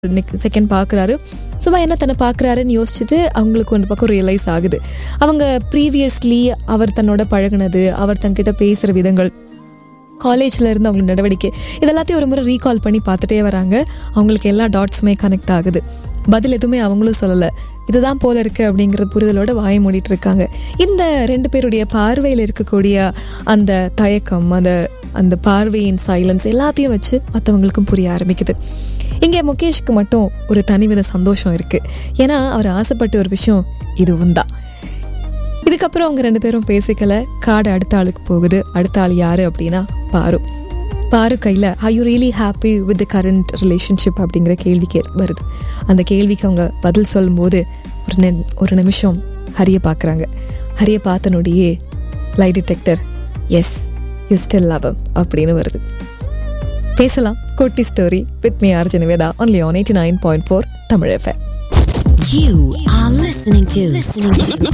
second பார்க்குறாரு சும்மா என்ன தன்னை பார்க்குறாருன்னு யோசிச்சுட்டு அவங்களுக்கு ஒரு பக்கம் ரியலைஸ் ஆகுது அவங்க ப்ரீவியஸ்லி அவர் தன்னோட பழகுனது அவர் தன்கிட்ட பேசுகிற விதங்கள் காலேஜில் இருந்து அவங்களோட நடவடிக்கை இதெல்லாத்தையும் ஒரு முறை ரீகால் பண்ணி பார்த்துட்டே வராங்க அவங்களுக்கு எல்லா டாட்ஸுமே கனெக்ட் ஆகுது பதில் எதுவுமே அவங்களும் சொல்லலை இதுதான் போல இருக்கு அப்படிங்கிற புரிதலோட வாய மூடிட்டு இருக்காங்க இந்த ரெண்டு பேருடைய பார்வையில் இருக்கக்கூடிய அந்த தயக்கம் அந்த அந்த பார்வையின் சைலன்ஸ் எல்லாத்தையும் வச்சு மற்றவங்களுக்கும் புரிய ஆரம்பிக்குது இங்கே முகேஷ்க்கு மட்டும் ஒரு தனிவித சந்தோஷம் இருக்கு ஏன்னா அவர் ஆசைப்பட்ட ஒரு விஷயம் இதுவும் தான் இதுக்கப்புறம் அவங்க ரெண்டு பேரும் பேசிக்கல கார்டு அடுத்த ஆளுக்கு போகுது அடுத்த ஆள் யாரு அப்படின்னா பாரு பாரு கையில் I you really happy with the current relationship அப்படிங்கிற கேள்விக்கு வருது அந்த கேள்விக்கு அவங்க பதில் சொல்லும்போது ஒரு நெ ஒரு நிமிஷம் ஹரிய பார்க்குறாங்க ஹரிய பார்த்த நொடியே lie detector yes you still love அப்படின்னு வருது பேசலாம் குட்டி story with me RJ Nivetha only on eighty nine point four Tamil FM You are listening to listening to